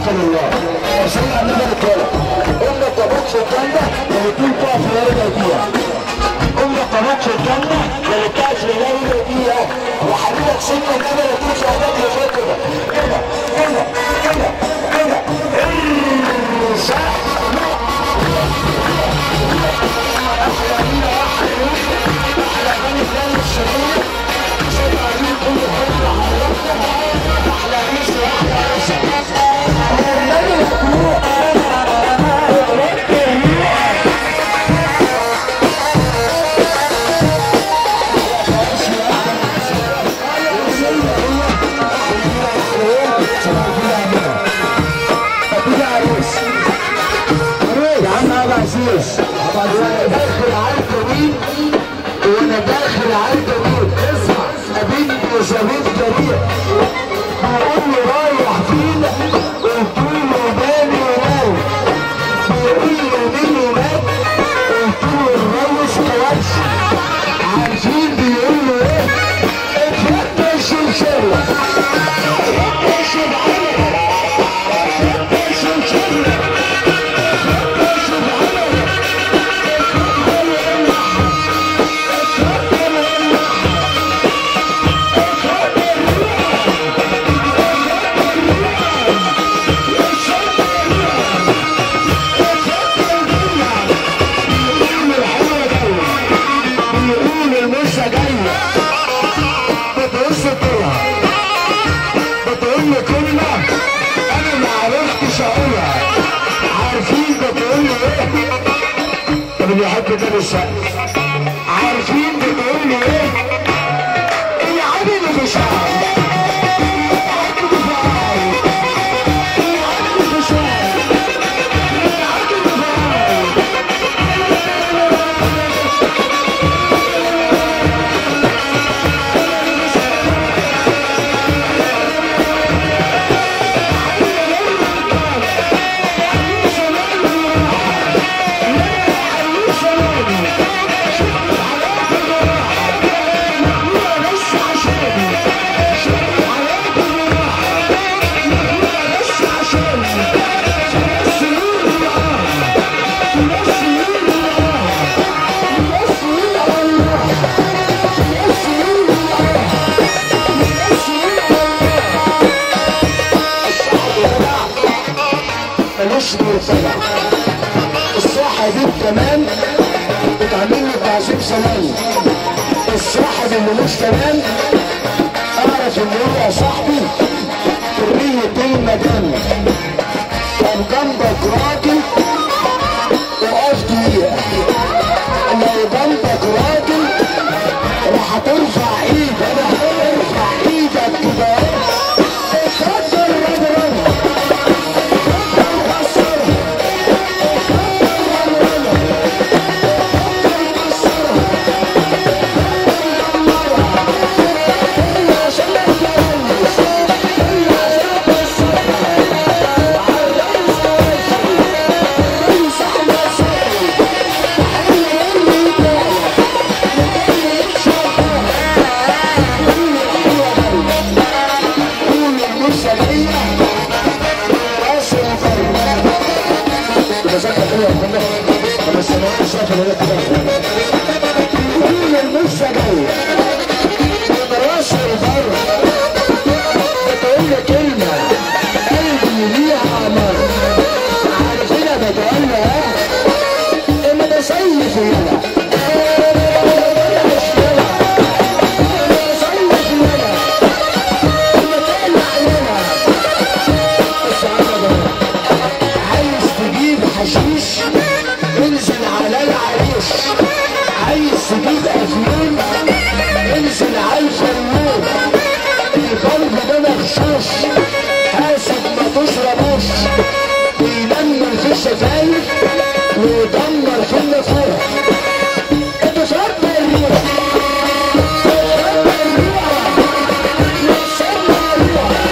توكل الله صلي على النبي الكريم قلنا الطابوت في الجنه وبتقول تقف ليله دقيقه قلنا الطابوت في الجنه وبتقف ليله دقيقه وحبيبك سيدنا النبي اللي تمشي عليك لفكره كده كده كده كده صح احلى مينا احلى يوم احلى غني فلان الشرير شوف عليه كل حته حركتها احلى عيشه واحلى عيشه يا عم ابو عزيز وانا داخل على الجميل وانا داخل على الجميل اسمع قابلني زميل جميل بيقول لي رايح فين قلت له مالي ومال بيقول لي مين ومال قلت له الريس كواتش عارفين بيقول له ايه اتفتش الشله اتفتش العمل اتفتش الشله بيقول المسا جاية بتقص طلع بتقول لي كلمة أنا ما عرفتش أقولها عارفين بتقول لي إيه؟ طب اللي يحب ده السقف عارفين بتقول لي إيه؟ اللي عامل مش عارف ملوش مرتبع الصاحب دي كمان بتعمل لي تعظيم سلام الصاحب اللي مش تمام اعرف ان هو صاحبي حرية المدام كان جنبك راجل وقف دقيقة لو جنبك راجل راح ترفع ايدك ارفع ايدك كده اتفضل يا راجل عايز تجيب حشيش انزل على العريش عايز تجيب افيون انزل على الفنون القلب ده مغشوش حاسب ما تشربوش بينمر في الشفايف ويدمر في النفوس انت شرب الريح شرب الريح شرب الريح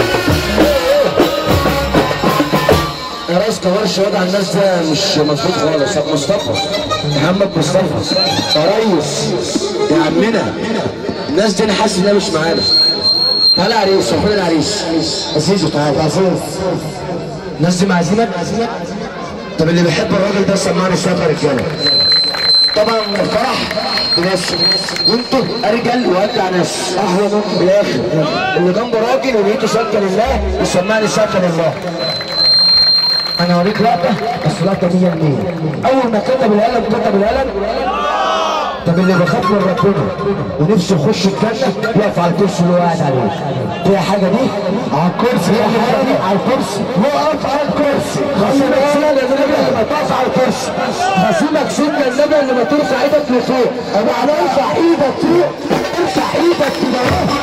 راس كورش وضع الناس ده مش مظبوط خالص ابو مصطفى محمد مصطفى يا ريس يا عمنا الناس دي انا حاسس انها مش معانا تعالى يا عريس روح العريس عزيزو تعالى عزيز الناس دي معزيمك طب اللي بيحب الراجل ده سمعني الصوت يا رجاله طبعا الفرح بناس وانتوا ارجل وارجع ناس قهوه منكم بالاخر اللي جنبه راجل ونيته سكن الله يسمعني سكن الله انا اوريك لقطه بس اللقطه دي منين اول ما كتب القلم كتب القلم طب اللي بيخاف من ربنا ونفسه يخش الجنه يقف على الكرسي اللي هو قاعد عليه دي حاجه دي على الكرسي دي حاجه دي على الكرسي وقف على الكرسي خصيمك سنه النبي اللي ما تقف على الكرسي خصيمك سنه النبي اللي ما ترفع ايدك لفوق ابو على ارفع ايدك فوق ارفع ايدك كده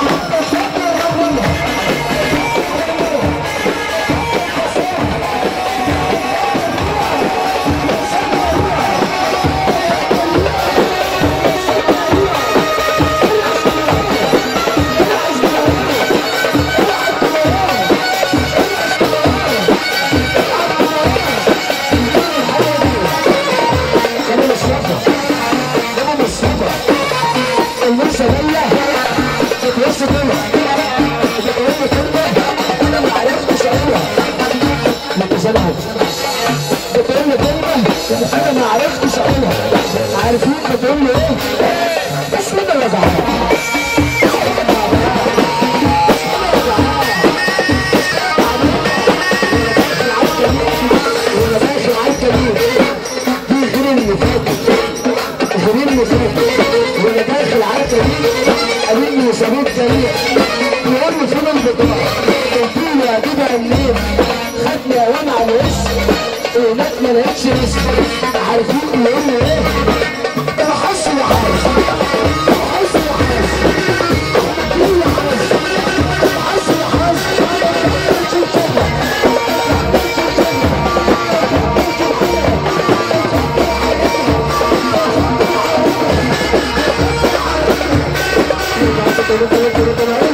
جنب الصفا جنب الصفا الناس جايه تتوسط كده تقول كلمه انا ما عرفتش اقولها ما تزعلش بتقول لي كلمه انا ما عرفتش اقولها عارفين بتقول لي ايه بس انا اللي زعلان ولا داخل على الكبير دي غير اللي فاتت غير اللي فاتت ولا داخل على الكبير قابلني سبيل سريع بيقول لي فين البطاقه قلت له يا كده منين خدني اوان على الوش هناك ما لقيتش اسم عارفين بيقول لي ايه انا حاسس اني حاسس حاسس اني حاسس كل حاسس حاسس اني حاسس Thank you.